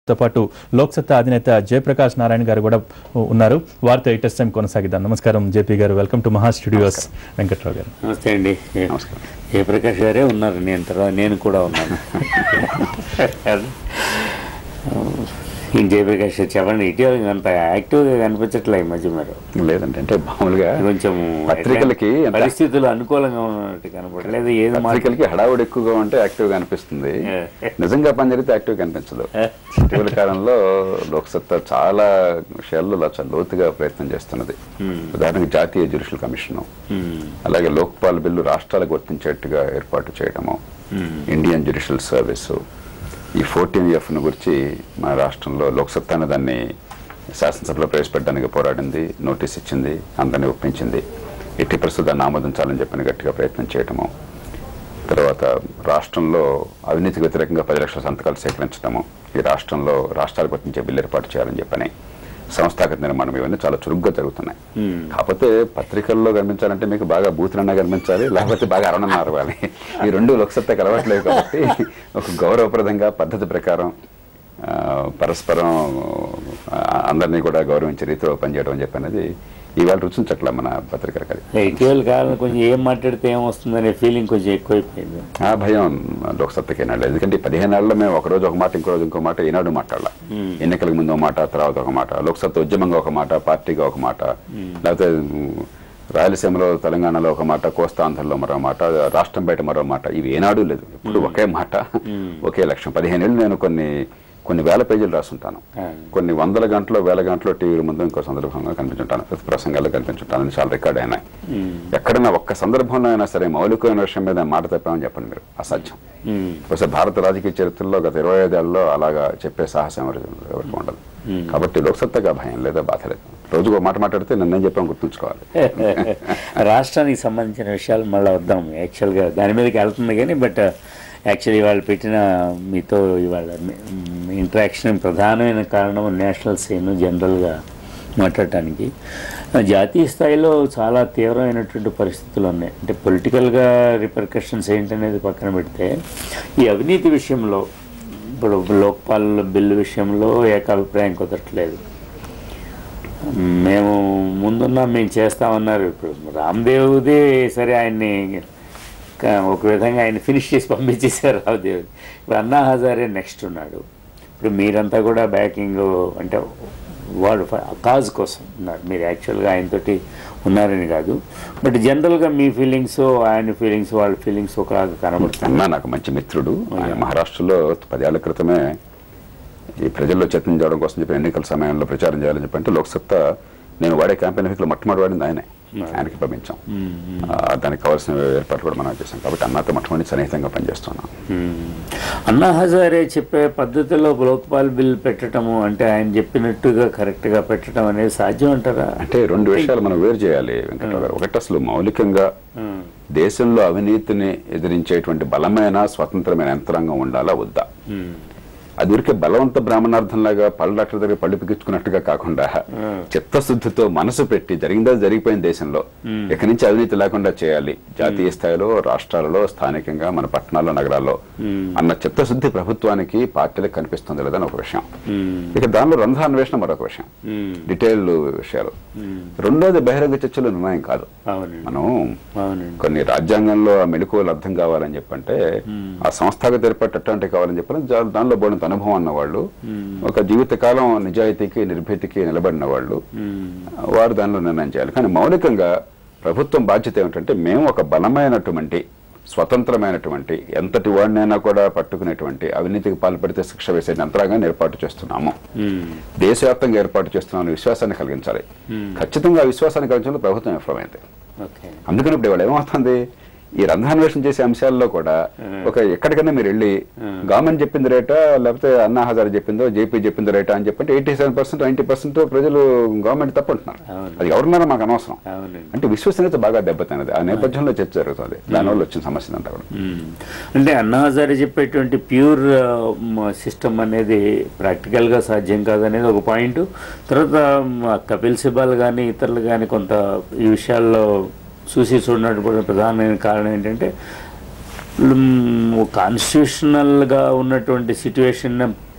తో పాటు లోక్సత్తా అధినేత జయప్రకాష్ నారాయణ గారు కూడా ఉన్నారు వారితో ఈ టెస్ట్ టైం కొనసాగిద్దాం నమస్కారం జేపీ గారు welcome to Maha studios Venkatrao గారు నమస్తే అండి ఏ ప్రకాష్ గారే ఉన్నారు నేను తర్వాత నేను కూడా ఉన్నాను ఇంక జయప్రకాష్ గారు చెప్పండి ఇటీవల అంత యాక్టివ్గా కనిపించట్లే ఈ మధ్య మీరు లేదండి అంటే మామూలుగా కొంచెం పత్రికలకి ఎంత- పరిస్థితులు అనుకూలంగా ఉన్నట్టు కనపడలేదు ఏది మాట పత్రికలకి హడావుడి ఎక్కువగా ఉంటే యాక్టివ్గా అనిపిస్తుంది నిజంగా పని జరిగితే యాక్టివ్గా అనిపించదు ఇటీవల కాలంలో లోక్సత్తా చాలా విషయాల్లో లా- చాలా లోతుగా ప్రయత్నం చేస్తున్నది ఉదాహరణకు జాతీయ జ్యుడిషియల్ కమిషన్ అలాగే లోక్పాల్ బిల్లు రాష్ట్రాలకు వర్తించేట్టుగా ఏర్పాటు చేయడము ఇండియన్ జ్యుడిషియల్ సర్వీసు ఈ ఫోర్టీన్ ఎఫ్ను గురించి మన రాష్ట్రంలో లోక్సత్తా అనే దాన్ని శాసనసభలో ప్రవేశపెట్టడానికి పోరాడింది నోటీస్ ఇచ్చింది అందరినీ ఒప్పించింది ఎట్టి పరిస్థితులు దాన్ని ఆమోదించాలని చెప్పని గట్టిగా ప్రయత్నం చేయటము తర్వాత రాష్ట్రంలో అవినీతికి వ్యతిరేకంగా పది లక్షల సంతకాలు సేకరించడము ఈ రాష్ట్రంలో రాష్ట్రాలకు వర్తించే బిల్లు ఏర్పాటు చేయాలని చెప్పని సంస్థాగత నిర్మాణం ఇవన్నీ చాలా చురుగ్గా జరుగుతున్నాయి కాకపోతే పత్రికల్లో కనిపించాలంటే మీకు బాగా బూతులన్నా కనిపించాలి లేకపోతే బాగా అరణన్నా అరవాలి ఈ రెండు లోక్సత్తా కలవట్లేవు కాబట్టి ఒక గౌరవప్రదంగా పద్ధతి ప్రకారం ఆ, పరస్పరం ఆ, అందరినీ కూడా గౌరవించే రీతిలో పనిచేయడం అని చెప్పి అనేది ఇవాళ రుచించట్ల మన పత్రికలకు అది ఇటీవల కాలం కొంచెం ఏం మాట్లాడితే ఏమొస్తుందనే ఫీలింగ్ కొంచెం ఎక్కువైపోయింది ఆ భయం లోక్సత్తకి ఏనాడు ఎందుకంటే ఈ పదిహేను ఏళ్ళలో మేము ఒక రోజు ఒక మాట ఇంకో రోజు ఇంకో మాట ఈనాడు మాట్లాడాల ఎన్నికలకు ముందు ఒక మాట తర్వాత ఒక మాట లోక్సత్తా ఉద్యమంగా ఒక మాట పార్టీగా ఒక మాట లేకపోతే ఉమ్, రాయలసీమలో తెలంగాణలో ఒక మాట కోస్తాంధ్రలో మరో మాట రాష్ట్రం బయట మరో మాట ఇవి ఏనాడు లేదు ఇప్పుడు ఒకే మాట ఒకే లక్ష్యం పదిహేను ఏళ్ళు నేను కొన్ని కొన్ని వేల పేజీలు రాసుంటాను ఆ. కొన్ని వందల గంటలు వేల గంటలు టీవీల ముందు ఇంకో సందర్భంగా కనిపించుంటాను ప్రతి ప్రసంగాల్లో కనిపించుంటాను అని చాలా రికార్డ్ అయినాయి ఎక్కడైనా ఒక్క సందర్భంలో అయినా సరే మౌలికమైన విషయం మీద మాట తప్పామని చెప్పండి మీరు అసాధ్యం ఉమ్. బహుశా భారత రాజకీయ చరిత్రలో గత ఇరవై ఐదేళ్లలో అలాగా చెప్పే సాహసం ఎవరి- ఎవరికి ఉండదు కాబట్టి లోక్సత్తగా భయం లేదా బాధ లేదు రోజుకు ఒక మాట మాట్లాడితే నన్నేం చెప్పాను గుర్తుంచుకోవాలి రాష్ట్రానికి సంబంధించిన విషయాలు మళ్ళీ వద్దాం యాక్చువల్గా దాని మీదకి వెళ్తుంది కానీ బట్ యాక్చువల్లీ ఇవాళ పెట్టిన మీతో ఇవాళ ఇంటరాక్షన్ ప్రధానమైన కారణం నేషనల్ సీన్ జనరల్గా మాట్లాడటానికి జాతీయ స్థాయిలో చాలా తీవ్రమైనటువంటి పరిస్థితులు ఉన్నాయి అంటే పొలిటికల్గా రిపర్కషన్స్ ఏంటనేది పక్కన పెడితే ఈ అవినీతి విషయంలో ఇప్పుడు లోక్పాల్ బిల్లు విషయంలో ఏకాభిప్రాయం కుదరట్లేదు మేము ముందున్నా మేము చేస్తామన్నారు ఇప్పుడు రామ్దేవ్ది సరే ఆయన్ని క- ఒక విధంగా ఆయన ఫినిష్ చేసి పంపించేశారు రామ్దేవ్ ఇప్పుడు అన్నా హజారే నెక్స్ట్ ఉన్నాడు ఇప్పుడు మీరంతా కూడా బ్యాకింగ్ అంటే వాడు కాజ్ కోసం ఉన్నారు మీరు యాక్చువల్గా ఆయనతోటి ఉన్నారని కాదు బట్ జనరల్గా మీ ఫీలింగ్స్ ఆయన ఫీలింగ్స్ వాళ్ళ ఫీలింగ్స్ ఒకలాగా కనబడుతుంది అన్న నాకు మంచి మిత్రుడు ఆయన మహారాష్ట్రలో పదేళ్ల క్రితమే ఈ ప్రజల్లో చైతన్యం చేయడం కోసం చెప్పి ఎన్నికల సమయంలో ప్రచారం చేయాలని చెప్పి అంటే లోక్సత్తా నేను వాడే క్యాంపెయిన్ ఎన్నికలు మొట్టమొదటి వాడింది ఆయనే ఆయనకి పంపించాం ఆ, దానికి కావాల్సిన ఏర్పాట్లు కూడా మనం చేసాం కాబట్టి అన్నతో మొట్టమొదటి సన్నిహితంగా పనిచేస్తున్నాం అన్నా హజారే చెప్పే పద్ధతిలో లోక్పాల్ బిల్ పెట్టడము అంటే ఆయన చెప్పినట్టుగా కరెక్ట్గా పెట్టడం అనేది సాధ్యం అంటారా అంటే రెండు విషయాలు మనం వేరు చేయాలి వెంకటరావు గారు ఒకటి అసలు మౌలికంగా దేశంలో అవినీతిని ఎదిరించేటువంటి బలమైన స్వతంత్రమైన యంత్రాంగం ఉండాలా వద్దా అది ఊరికే బలవంత బ్రాహ్మణార్థంలాగా పళ్ళు డాక్టర్ దగ్గర పళ్ళు పిగించుకున్నట్టుగా కాకుండా చిత్తశుద్ధితో మనసు పెట్టి జరిగిందా జరిగిపోయిన దేశంలో ఎక్కడి నుంచి అవినీతి లేకుండా చేయాలి జాతీయ స్థాయిలో రాష్ట్రాలలో స్థానికంగా మన పట్టణాల్లో నగరాల్లో అన్న చిత్తశుద్ధి ప్రభుత్వానికి పార్టీలకు కనిపిస్తుంది లేదని ఒక విషయం ఇక దానిలో రంధ్రాన్వేషణ మరొక విషయం డీటెయిల్ విషయాలు రెండోది బహిరంగ చర్చలు నిర్ణయం కాదు అవునండి మనం అవునండి కొన్ని రాజ్యాంగంలో ఆ మెళుకువలు అర్థం కావాలని చెప్పంటే ఆ సంస్థాగత ఏర్పాటు అట్లాంటి కావాలని చెప్పని దా- దానిలో బోడంత అనుభవం అన్న వాళ్ళు ఒక జీవితకాలం నిజాయితీకి నిర్భీతికి నిలబడిన వాళ్ళు వారు దానిలో నిర్ణయం చేయాలి కానీ మౌలికంగా ప్రభుత్వం బాధ్యత ఏమిటంటే మేము ఒక బలమైనటువంటి స్వతంత్రమైనటువంటి ఎంతటి వాడినైనా కూడా పట్టుకునేటువంటి అవినీతికి పాల్పడితే శిక్ష వేసే యంత్రాంగాన్ని ఏర్పాటు చేస్తున్నాము దేశవ్యాప్తంగా ఏర్పాటు చేస్తున్నామని విశ్వాసాన్ని కలిగించాలి ఖచ్చితంగా ఆ విశ్వాసాన్ని కలిగించడంలో ప్రభుత్వం విఫలమైంది ఓకే అందుకని ఇప్పుడు ఇవాళ ఏమవుతుంది ఈ రంధ్రాన్వేషణ చేసే అంశాల్లో కూడా ఒక ఎక్కడికైనా మీరు వెళ్ళి గవర్నమెంట్ చెప్పింది రేటా లేకపోతే అన్నా హజార్ చెప్పిందో జేపీ చెప్పిందో రేటా అని చెప్పంటే eighty seven percent ninety percent ప్రజలు గవర్నమెంట్ తప్పంటున్నారు అవును. అది ఎవరున్నారో మాకు అనవసరం అవునండి అంటే విశ్వసనీయత బాగా దెబ్బతినది ఆ నేపథ్యంలో చర్చ జరుగుతుంది దానివల్ల వచ్చిన సమస్య అంతా కూడా మ్మ్. అంటే అన్నా హజారే చెప్పేటువంటి ప్యూర్ సిస్టమ్ అనేది ప్రాక్టికల్గా సాధ్యం కాదనేది ఒక పాయింట్ తర్వాత మ, కపిల్ సిబాల్ కానీ ఇతరులు కానీ కొంత ఈ విషయాల్లో చూసి చూడనటువంటి ప్రధానమైన కారణం ఏంటంటే కాన్స్టిట్యూషనల్గా ఉన్నటువంటి సిచ్యువేషన్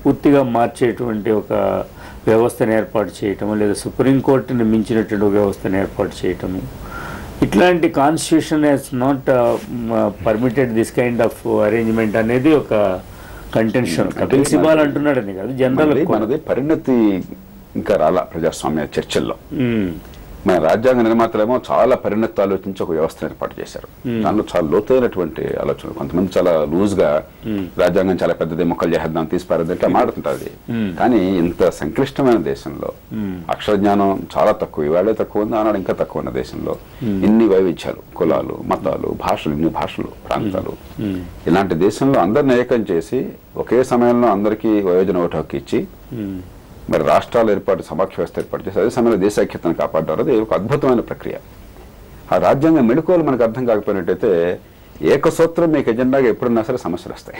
పూర్తిగా మార్చేటువంటి ఒక వ్యవస్థను ఏర్పాటు చేయటము లేదా సుప్రీంకోర్టుని మించినటువంటి ఒక వ్యవస్థను ఏర్పాటు చేయటము ఇట్లాంటి constitution has not permitted this kind of arrangement అనేది ఒక కంటెన్షన్ కపిల్ సిబాల్ అంటున్నాడని కాదు జనరల్ మనది- మనది పరిణతి ఇంకా రాలా ప్రజాస్వామ్య చర్చల్లో మన రాజ్యాంగ నిర్మాతలేమో చాలా పరిణతి ఆలోచించి ఒక వ్యవస్థను ఏర్పాటు చేశారు దానిలో చాలా లోతైనటువంటి ఆలోచనలు కొంతమంది చాలా లూజ్ గా రాజ్యాంగం చాలా పెద్దది మొక్కలు చేద్దాం తీసిపారది ఇట్లా మాడుతుంటది కానీ ఇంత సంక్లిష్టమైన దేశంలో అక్షర జ్ఞానం చాలా తక్కువ ఇవాళే తక్కువ ఉంది ఆనాడు ఇంకా తక్కువ ఉన్న దేశంలో ఇన్ని వైవిధ్యాలు కులాలు మతాలు భాషలు ఇన్ని భాషలు ప్రాంతాలు ఇలాంటి దేశంలో అందరిని ఏకం చేసి ఒకే సమయంలో అందరికీ వయోజన ఓటు హక్కు ఇచ్చి మరి రాష్ట్రాల ఏర్పాటు సమాఖ్య వ్యవస్థ ఏర్పాటు చేసి అదే సమయంలో దేశ ఐక్యతను కాపాడడం అనేది ఒక అద్భుతమైన ప్రక్రియ ఆ రాజ్యాంగ మెడుకోలు మనకు అర్థం కాకపోయినట్టయితే ఏకసూత్రం మీకు ఎజెండాగా ఎప్పుడున్నా సరే సమస్యలు వస్తాయి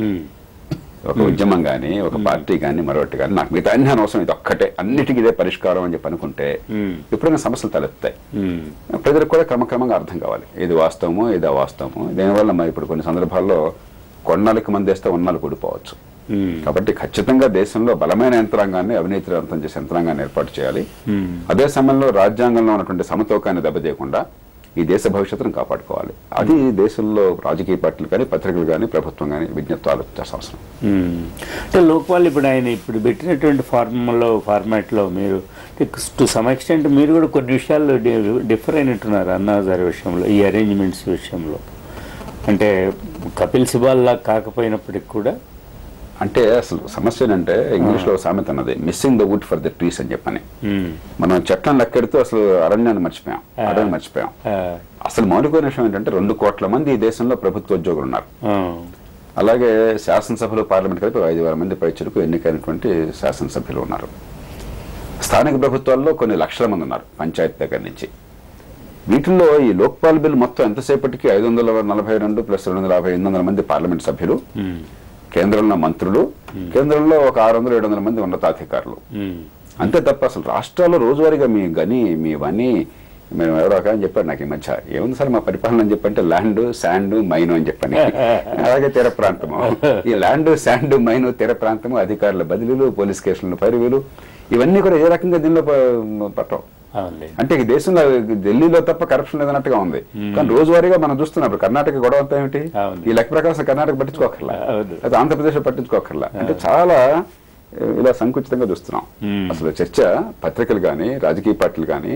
ఒక ఉద్యమం కానీ ఒక పార్టీ కానీ మరొకటి కానీ నాకు మిగతా అన్ని అనవసరం ఇది ఒక్కటే అన్నిటికీ ఇదే పరిష్కారం అని చెప్పి అనుకుంటే ఎప్పుడైనా సమస్యలు తలెత్తాయి ప్రజలకు కూడా క్రమక్రమంగా అర్థం కావాలి ఇది వాస్తవము ఇది అవాస్తవము దీనివల్ల మరి ఇప్పుడు కొన్ని సందర్భాల్లో కొన్నాళ్ళకి మంది వేస్తే ఉన్నాళ్ళు కూడిపోవచ్చు కాబట్టి ఖచ్చితంగా దేశంలో బలమైన యంత్రాంగాన్ని అవినీతి అంతం చేసే యంత్రాంగాన్ని ఏర్పాటు చేయాలి అదే సమయంలో రాజ్యాంగంలో ఉన్నటువంటి సమతూకాన్ని దెబ్బతీయకుండా ఈ దేశ భవిష్యత్తును కాపాడుకోవాలి అది దేశంలో రాజకీయ పార్టీలు కానీ పత్రికలు కానీ ప్రభుత్వం కానీ విజ్ఞప్తి ఆలోచించాల్సిన అవసరం అంటే లోక్పాల్ ఇప్పుడు ఆయన ఇప్పుడు పెట్టినటువంటి ఫార్మలో ఫార్మాట్లో మీరు టు సమ్ ఎక్స్టెంట్ మీరు కూడా కొన్ని విషయాల్లో డిఫర్ అయినట్టున్నారు అన్నా హజారే విషయంలో ఈ అరేంజ్మెంట్స్ విషయంలో అంటే కపిల్ సిబాల్ లా కాకపోయినప్పటికి కూడా అంటే అసలు సమస్య ఏంటంటే ఇంగ్లీష్ లో ఒక సామెత ఉన్నది missing the wood for the trees అని చెప్పని మనం చెట్లను లెక్కెడుతూ అసలు అరణ్యాన్ని మర్చిపోయాం అరణ్యం మర్చిపోయాం ఆ, అసలు మౌలికమైన విషయం ఏంటంటే రెండు కోట్ల మంది ఈ దేశంలో ప్రభుత్వ ఉద్యోగులు ఉన్నారు ఆ, అలాగే శాసనసభలు పార్లమెంట్ కలిపి ఒక ఐదు వేల మంది పైచలకు ఎన్నికైనటువంటి శాసనసభ్యులు ఉన్నారు స్థానిక ప్రభుత్వాల్లో కొన్ని లక్షల మంది ఉన్నారు పంచాయతీ దగ్గర నుంచి వీటిల్లో ఈ లోక్పాల్ బిల్ మొత్తం ఎంతసేపటికి ఐదు వందల నలభై రెండు ప్లస్ రెండు వందల యాభై ఎనిమిది వందల మంది పార్లమెంట్ సభ్యులు ఉమ్, కేంద్రంలో మంత్రులు కేంద్రంలో ఒక ఆరు వందల ఏడు వందల మంది ఉన్నతాధికారులు ఉమ్, అంతే తప్ప అసలు రాష్ట్రాల్లో రోజువారీగా మీ గని మీ వని మేము ఎవరో ఒక ఆయన చెప్పారు నాకు ఈ మధ్య ఏముంది సార్ మా పరిపాలన అని చెప్పంటే ల్యాండ్ శాండ్ మైను అని చెప్పని అలాగే తీర ప్రాంతము ఈ ల్యాండ్ శాండ్ మైను తీర ప్రాంతము అధికారుల బదిలీలు పోలీస్ స్టేషన్ల పరివులు ఇవన్నీ కూడా ఏ రకంగా దీనిలో ప- పట్టవు అవునులే అంటే ఈ దేశంలో ఢిల్లీలో తప్ప కరప్షన్ లేదన్నట్టుగా ఉంది కానీ రోజువారీగా మనం చూస్తున్నాం ఇప్పుడు కర్ణాటక గొడవ అంతా ఏమిటి అవును. ఈ లెక్క ప్రకారం అసలు కర్ణాటక పట్టించుకోకర్లా అవును. అది ఆంధ్రప్రదేశ్ పట్టించుకోకర్లా అంటే చాలా ఏ, ఇలా సంకుచితంగా చూస్తున్నాం మ్మ్. అసలు చర్చ పత్రికలు కానీ రాజకీయ పార్టీలు కానీ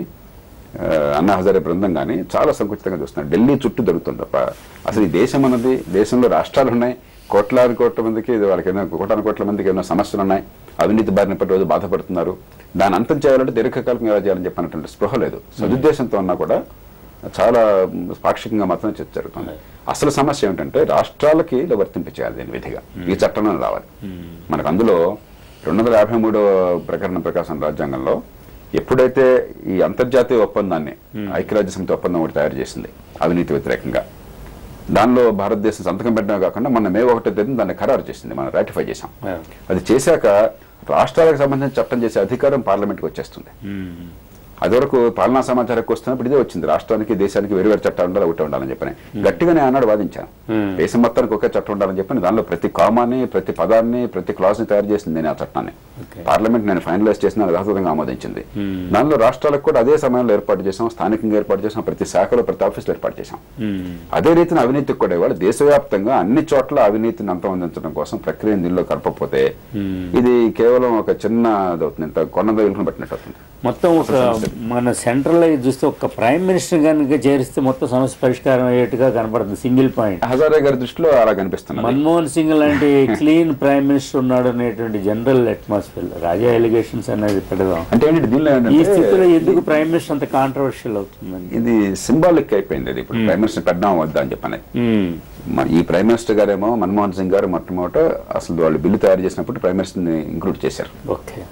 అన్నా హజారే బృందం కానీ చాలా సంకుచితంగా చూస్తున్నారు ఢిల్లీ చుట్టూ జరుగుతుంది తప్ప అసలు ఈ దేశం అన్నది దేశంలో రాష్ట్రాలు ఉన్నాయి కోట్లాది కోట్ల మందికి ఇది వాళ్ళకి ఏదైనా కోటాను కోట్ల మందికి ఏమైనా సమస్యలు ఉన్నాయి అవినీతి బారిన పట్టి రోజు బాధపడుతున్నారు దాని అంతం చేయాలంటే దీర్ఘకాలం ఎలా చేయాలని చెప్పినటువంటి స్పృహ లేదు సదుద్దేశంతో ఉన్నా కూడా చాలా పాక్షికంగా మాత్రం చర్చ జరుగుతుంది అసలు సమస్య ఏమిటంటే రాష్ట్రాలకి ఇలా వర్తింపచేయాలి దీని విధిగా ఈ చట్టంలో రావాలి మనకు అందులో రెండు వందల యాభై మూడవ ప్రకరణ ప్రకాశం రాజ్యాంగంలో ఎప్పుడైతే ఈ అంతర్జాతీయ ఒప్పందాన్ని ఐక్యరాజ్య సమితి ఒప్పందం ఒకటి తయారు చేసింది అవినీతి వ్యతిరేకంగా దానిలో భారతదేశం సంతకం పెట్టడమే కాకుండా మన మే ఒకటో తేదీన దాన్ని ఖరారు చేసింది మనం రాటిఫై చేసాం ఆ, అది చేశాక రాష్ట్రాలకు సంబంధించిన చట్టం చేసే అధికారం పార్లమెంట్కి వచ్చేస్తుంది ఉమ్, అదివరకు పాలనా సమాచారం వస్తున్నప్పుడు ఇదే వచ్చింది రాష్ట్రానికి దేశానికి వేరు వేరు చట్టాలు ఉండాలి ఒకటే ఉండాలని చెప్పని గట్టిగానే ఆనాడు వాదించాను Hmm. దేశం మొత్తానికి ఒకే చట్టం ఉండాలని చెప్పని దానిలో ప్రతి కామాన్ని ప్రతి పదాన్ని ప్రతి క్లాస్ ని తయారు చేసింది నేను ఆ చట్టాన్ని Okay. పార్లమెంట్ నేను ఫైనలైజ్ చేసిన యథాతథంగా ఆమోదించింది Hmm. దానిలో రాష్ట్రాలకు కూడా అదే సమయంలో ఏర్పాటు చేసాం స్థానికంగా ఏర్పాటు చేసాం ప్రతి శాఖలో ప్రతి ఆఫీసులో ఏర్పాటు చేసాం ఉమ్, అదే రీతిన అవినీతికి కూడా ఇవాళ దేశవ్యాప్తంగా అన్ని చోట్ల అవినీతిని అంతమొందించడం కోసం ప్రక్రియను దీనిలో కలపకపోతే ఇది కేవలం ఒక చిన్న అవుతుంది ఇంత కొండ దగ్గర పట్టినట్టు అవుతుంది మొత్తం ఒక మన సెంట్రల్ చూస్తే ఒక ప్రైమ్ మినిస్టర్ కనుక చేరిస్తే మొత్తం సమస్య పరిష్కారం అయ్యేట్టుగా కనపడుతుంది సింగిల్ పాయింట్ హజారే గారి దృష్టిలో అలా కనిపిస్తున్నది మన్మోహన్ సింగ్ లాంటి క్లీన్ ప్రైమ్ మినిస్టర్ ఉన్నాడు అనేటువంటి జనరల్ అట్మాస్ఫియర్ రాజా ఎలిగేషన్స్ అనేది పెడదాం అంటే ఏంటి దీనిలో ఈ స్థితిలో ఏంటంటే ఎందుకు ప్రైమ్ మినిస్టర్ అంత కాంట్రవర్షియల్ అవుతుందండి ఇది సింబాలిక్ అయిపోయింది అది ఇప్పుడు ప్రైమ్ మినిస్టర్ పెడదాం వద్దా అని చెప్పని ఉమ్, మ- ఈ ప్రైమ్ మినిస్టర్ గారేమో మన్మోహన్ సింగ్ గారు మొట్టమొదట అసలు వాళ్ళు బిల్లు తయారు చేసినప్పుడు ప్రైమ్ మినిస్టర్ ని ఇంక్లూడ్ చేశారు ఓకే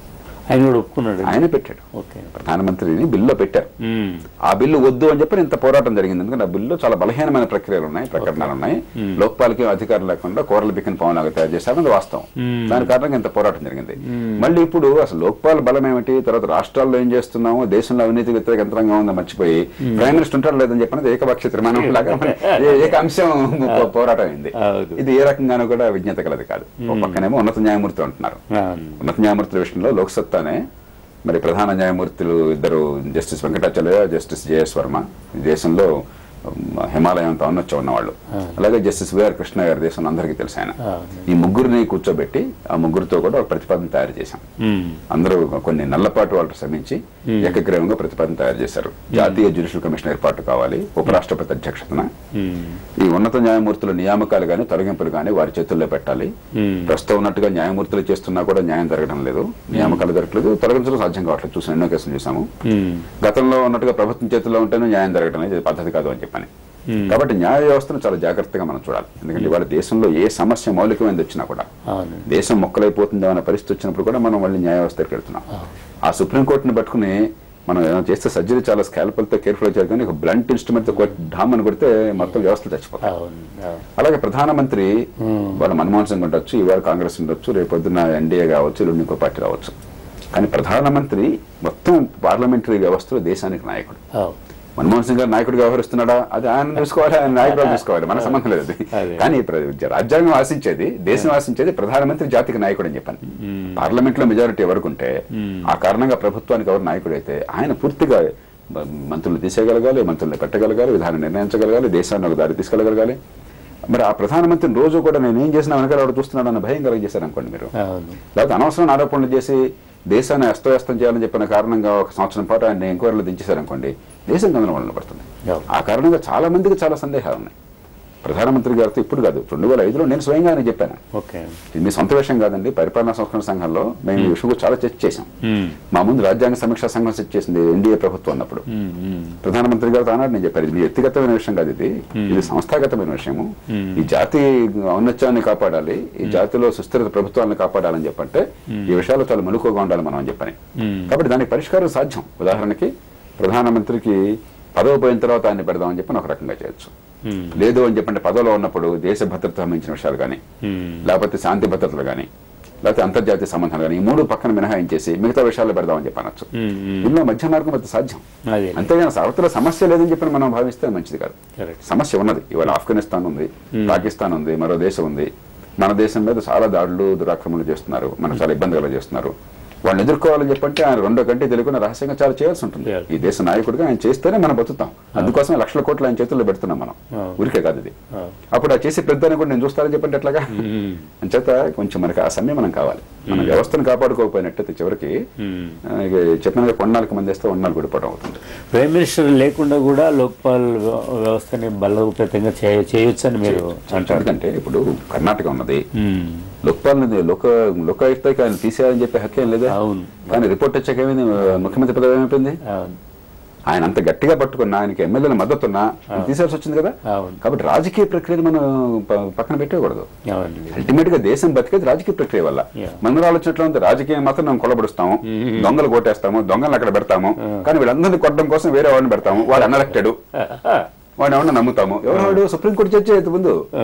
ఆయన కూడా ఒప్పుకున్నాడు ఆయన పెట్టాడు ఓకే ప్రధానమంత్రిని బిల్లులో పెట్టారు మ్మ్. ఆ బిల్లు వద్దు అని చెప్పి ఇంత పోరాటం జరిగింది ఎందుకంటే ఆ బిల్లు చాలా బలహీనమైన ప్రక్రియలు ఉన్నాయి ప్రకటనలు ఉన్నాయి లోక్పాలకి అధికారం లేకుండా కూరలు బిక్కిన పవన్ తయారు చేశారు అది వాస్తవం దాని కారణంగా ఇంత పోరాటం జరిగింది మళ్ళీ ఇప్పుడు అసలు లోక్పాల బలం ఏమిటి తర్వాత రాష్ట్రాల్లో ఏం చేస్తున్నాము దేశంలో అవినీతి వ్యతిరేక యంత్రంగా ఉందని మర్చిపోయి ప్రైమ్ మినిస్టర్ ఉంటారు లేదని చెప్పినది ఏకపక్ష తీర్మానం లాగా మన ఏ- ఏక అంశం పో- పోరాటం అయింది అవును. ఇది ఏ రకంగానూ కూడా విజ్ఞత కలది కాదు ఒక పక్కనేమో ఉన్నత న్యాయమూర్తి అంటున్నారు అవును. ఉన్నత న్యాయమూర్తుల విషయంలో లోక్సత్తానే మరి ప్రధాన న్యాయమూర్తులు ఇద్దరు justice Venkatachaliah justice JS Verma ఈ దేశంలో ఉమ్, హిమాలయం అంత ఔన్నత్యం ఉన్నవాళ్ళు అలాగే జస్టిస్ విఆర్ కృష్ణ గారి దేశంలో అందరికీ తెలుసు ఆయన అవును. ఈ ముగ్గురిని కూర్చోబెట్టి ఆ ముగ్గురితో కూడా ఒక ప్రతిపాదన తయారు చేశాం మ్మ్. అందరూ కొన్ని నల్లపాటు వాళ్ళు శ్రమించి ఏకగ్రీవంగా ప్రతిపాదన తయారు చేశారు జాతీయ జ్యుడిషియల్ కమిషన్ ఏర్పాటు కావాలి ఉపరాష్ట్రపతి అధ్యక్షతన మ్మ్. ఈ ఉన్నత న్యాయమూర్తుల నియామకాలు కానీ తొలగింపులు కానీ వారి చేతుల్లో పెట్టాలి మ్మ్. ప్రస్తుతం ఉన్నట్టుగా న్యాయమూర్తులు చేస్తున్నా కూడా న్యాయం జరగడం లేదు నియామకాలు జరగట్లేదు తొలగించడం సాధ్యం కావట్లేదు చూసిన ఎన్నో కేసులు చూసాము మ్మ్. గతంలో ఉన్నట్టుగా ప్రభుత్వం చేతుల్లో ఉంటేనే న్యాయం జరగడం అనేది పద్ధతి కాదు అని చెప్పని కాబట్టి న్యాయ వ్యవస్థను చాలా జాగ్రత్తగా మనం చూడాలి ఎందుకంటే ఇవాళ దేశంలో ఏ సమస్య మౌలికమైనది వచ్చినా కూడా అవును దేశం మొక్కలైపోతుందో అనే పరిస్థితి వచ్చినప్పుడు కూడా మనం మళ్ళీ న్యాయ వ్యవస్థ దగ్గరికి వెళ్తున్నాం ఆ సుప్రీంకోర్టుని పట్టుకుని మనం ఏమైనా చేస్తే సర్జరీ చాలా స్కాల్పల్తో కేర్ఫుల్ చేయాలి కానీ ఒక బ్లంట్ ఇన్స్ట్రుమెంట్ తో ఢామ్ అని కొడితే మొత్తం వ్యవస్థ చచ్చిపోతాయి అవును అవును అలాగే ప్రధానమంత్రి వాళ్ళ మన్మోహన్ సింగ్ ఉండొచ్చు ఇవాళ కాంగ్రెస్ ఉండొచ్చు రేపు పొద్దున్న ఎన్డీఏ కావచ్చు ఎల్లుండి ఇంకో పార్టీ రావచ్చు కానీ ప్రధానమంత్రి మొత్తం పార్లమెంటరీ వ్యవస్థలో దేశానికి నాయకుడు అవును మన్మోహన్ సింగ్ గారు నాయకుడిగా వ్యవహరిస్తున్నాడా అది ఆయన చూసుకోవాలి ఆయన నాయకుడు చూసుకోవాలి మన సంబంధం లేదు అది. అదే. కానీ ప్ర- రాజ్యాంగం ఆశించేది దేశం ఆశించేది ప్రధానమంత్రి జాతికి నాయకుడు అని చెప్పాను పార్లమెంట్ లో మెజారిటీ ఎవరికి ఉంటే ఆ కారణంగా ప్రభుత్వానికి ఎవరు నాయకుడు అయితే ఆయన పూర్తిగా మ- మంత్రులు తీసేయగలగాలి మంత్రులను పెట్టగలగాలి విధానం నిర్ణయించగలగాలి దేశాన్ని ఒక దారి తీసుకెళ్ళగలగాలి మరి ఆ ప్రధానమంత్రిని రోజు కూడా నేను ఏం చేసినా వెనకాల ఎవరు చూస్తున్నాడు అన్న భయం కలిగజేశారు అనుకోండి మీరు అవును లేకపోతే అనవసరమైన ఆరోపణలు చేసి దేశాన్ని అస్తవ్యస్తం చేయాలని చెప్పిన కారణంగా ఒక సంవత్సరం పాటు ఆయన ఎంక్వైరీలు దించేశారనుకోండి దేశం గందరగోళంలో పడుతుంది Yeah. ఆ కారణంగా చాలా మందికి చాలా సందేహాలు ఉన్నాయి ప్రధానమంత్రి గారితో ఇప్పుడు కాదు రెండు వేల ఐదులో నేను స్వయంగా ఆయన చెప్పాను ఓకే ఇది మీ సొంత విషయం కాదండి పరిపాలనా సంస్కరణ సంఘంలో మేము ఈ విషయం గురించి చాలా చర్చ చేశాం మ్మ్. మా ముందు రాజ్యాంగ సమీక్షా సంఘం సెట్ చేసింది ఎన్డీఏ ప్రభుత్వం అన్నప్పుడు మ్మ్. మ్మ్. ప్రధానమంత్రి గారితో ఆనాడు నేను చెప్పాను ఇది మీ వ్యక్తిగతమైన విషయం కాదు ఇది ఇది సంస్థాగతమైన విషయము ఈ జాతి ఔన్నత్యాన్ని కాపాడాలి ఈ జాతిలో సుస్థిరత ప్రభుత్వాలను కాపాడాలని చెప్పంటే ఈ విషయాలు చాలా మనుకోగా ఉండాలి మనం అని చెప్పని కాబట్టి దానికి పరిష్కారం సాధ్యం ఉదాహరణకి ప్రధానమంత్రికి పదవి పోయిన తర్వాత ఆయన పెడదామని చెప్పి ఒక రకంగా చేయొచ్చు మ్మ్. లేదు అని చెప్పంటే పదవిలో ఉన్నప్పుడు దేశ భద్రత సంబంధించిన విషయాలు కానీ మ్మ్. లేకపోతే శాంతి భద్రతలు కానీ లేకపోతే అంతర్జాతీయ సంబంధాలు కానీ ఈ మూడు పక్కన మినహాయించేసి మిగతా విషయాల్లో పెడదామని చెప్పనొచ్చు మ్మ్. మ్మ్. ఇందులో మధ్య మార్గం అది సాధ్యం అదే అంతేగాని సవతల సమస్య లేదని చెప్పి మనం భావిస్తే మంచిది కాదు కరెక్ట్ సమస్య ఉన్నది ఇవాళ ఆఫ్ఘనిస్తాన్ ఉంది పాకిస్తాన్ ఉంది మరో దేశం ఉంది మన దేశం మీద చాలా దాడులు దురాక్రమణలు చేస్తున్నారు మనకు చాలా ఇబ్బందులు చేస్తున్నారు వాళ్ళని ఎదుర్కోవాలని చెప్పంటే ఆయన రెండో కంటే తెలియకుండా రహస్యంగా చాలా చేయాల్సి ఉంటుంది చేయాలి. ఈ దేశ నాయకుడిగా ఆయన చేస్తేనే మనం బతుకుతాం అందుకోసమే లక్షల కోట్లు ఆయన చేతుల్లో పెడుతున్నాం మనం అవును. ఊరికే కాదు ఇది అవును. అప్పుడు ఆ చేసే పెద్దని కూడా నేను చూస్తానని చెప్పంటే ఎట్లాగా మ్మ్. అంచేత కొంచెం మనకి ఆ సమయం మనం కావాలి మన వ్యవస్థను కాపాడుకోకపోయినట్టయితే చివరికి మ్మ్. ఆ, ఇక చెప్పిన కొన్నాళ్ళకి మంది వేస్తే కొన్నాళ్ళు గుడిపోవడం అవుతుంది ప్రైమ్ మినిస్టర్ లేకుండా కూడా లోక్పాల్ వ్య- వ్యవస్థని బలోపేతంగా చేయ చేయొచ్చని మీరు అంటారు ఎందుకంటే ఇప్పుడు కర్ణాటక ఉన్నది మ్మ్. లోక్పాల్ లోక లోకాయుక్తకి ఆయన తీసేయాలని చెప్పే హక్కేం లేదా అవును కానీ రిపోర్ట్ వచ్చాక ఏమైంది ముఖ్యమంత్రి పదవి ఏమైపోయింది అవును ఆయన అంత గట్టిగా పట్టుకున్నా ఆయనకి ఎమ్మెల్యేల మద్దతు ఉన్నా ఆయన తీసేయాల్సి వచ్చింది కదా అవును కాబట్టి రాజకీయ ప్రక్రియను మనం ప- పక్కన పెట్టకూడదు అవునండి అల్టిమేట్ గా దేశం బతికేది రాజకీయ ప్రక్రియ వల్ల Yeah. మన ఆలోచనట్లో ఉంది రాజకీయం మాత్రం మనం కొలబడుస్తాము దొంగలు కొట్టేస్తాము దొంగలు అక్కడ పెడతాము కానీ వీళ్ళందరినీ కొట్టడం కోసం వేరే వాడిని పెడతాము వాడు అన్ఎలక్టెడ్ వాడిని ఎవరిని నమ్ముతాము ఎవరు వాడు సుప్రీంకోర్టు జడ్జి అయితే ముందు ఆ,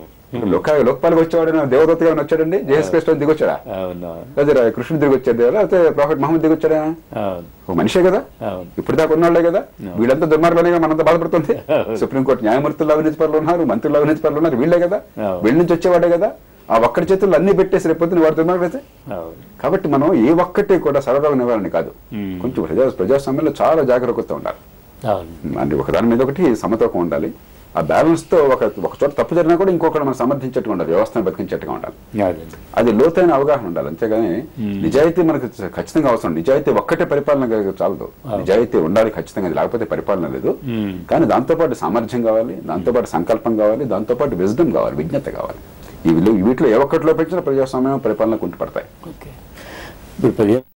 లోక లోక్పాలకు వచ్చేవాడు దేవదత్తగా ఏమైనా వచ్చాడండి జేఎస్ క్రిస్టో దిగొచ్చాడా అవును లేదా రా- కృష్ణుడు దిగి వచ్చాడు లేకపోతే ప్రాఫిట్ మహమ్మద్ దిగి వచ్చాడా అవును ఒక మనిషే కదా అవును ఇప్పుడు దాకా ఉన్నాళ్లే కదా వీళ్ళంతా దుర్మార్గులనే మనంతా బాధపడుతుంది సుప్రీంకోర్టు న్యాయమూర్తులు అవినీతి పరులు ఉన్నారు మంత్రులు అవినీతి పరులు ఉన్నారు వీళ్ళే కదా అవును. వీళ్ళ నుంచి వచ్చేవాడే కదా ఆ ఒక్కడి చేతుల్లో అన్ని పెట్టేసి రేపొద్దున వాడు దుర్మార్గులు అయితే అవును కాబట్టి మనం ఏ ఒక్కటి కూడా సరదాగా నివారణ కాదు మ్మ్. కొంచెం ప్రజా ప్రజాస్వామ్యంలో చాలా జాగ్రత్తగా ఉండాలి అవును అంటే ఒక దాని మీద ఒకటి సమతూకం ఉండాలి ఆ బ్యాలెన్స్ తో ఒక ఒక చోట తప్పు జరిగినా కూడా ఇంకొకటి మనం సమర్థించేట్టుగా ఉండాలి వ్యవస్థను బతికించేట్టుగా ఉండాలి అదే అది లోతైన అవగాహన ఉండాలి అంతేగాని నిజాయితీ మనకు ఖచ్చితంగా అవసరం నిజాయితీ ఒక్కటే పరిపాలన కా- చాలదు నిజాయితీ ఉండాలి ఖచ్చితంగా అది లేకపోతే పరిపాలన లేదు మ్మ్. కానీ దాంతోపాటు సామర్థ్యం కావాలి దాంతోపాటు సంకల్పం కావాలి దాంతోపాటు విజ్డమ్ కావాలి విజ్ఞత కావాలి ఈ విలు- వీటిలో ఏ ఒక్కటిలో పెంచినా ప్రజాస్వామ్యం పరిపాలన కుంటుపడతాయి ఓకే ఇప్పుడు పది